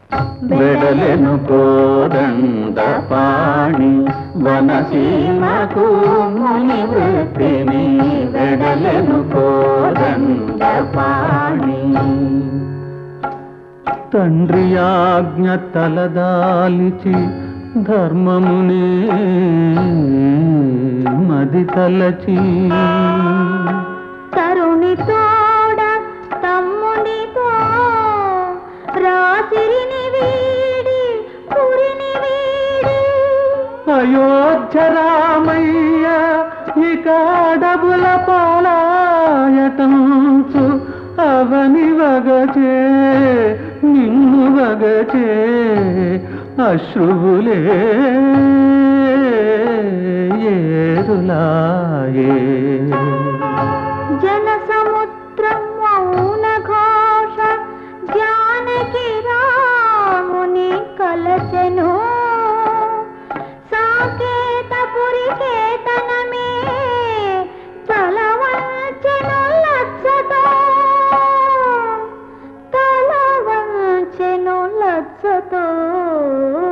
వెడలెను కోదండ పాణి వనసీమకు ముని వృత్తిని వెడలెను కోదండ పాణి తండ్రి ఆజ్ఞ తలదాలిచి ధర్మమునే మది తలచి తరుణి తోడ తమ్మునితో రాసిరిని వీడి పురిని వీడి అయోధ్య రామయ్య ఇక అడవుల పాలాయటంచు అవని వగచే నిన్ను వగచే అశ్రువులే ఏరులాయే జన సముద్రం మౌన ఘోష జానకి రాముని కలచెను సాకేతపురి కేతనమే తల వంచెను లజ్జతో తల వంచెను లజ్జతో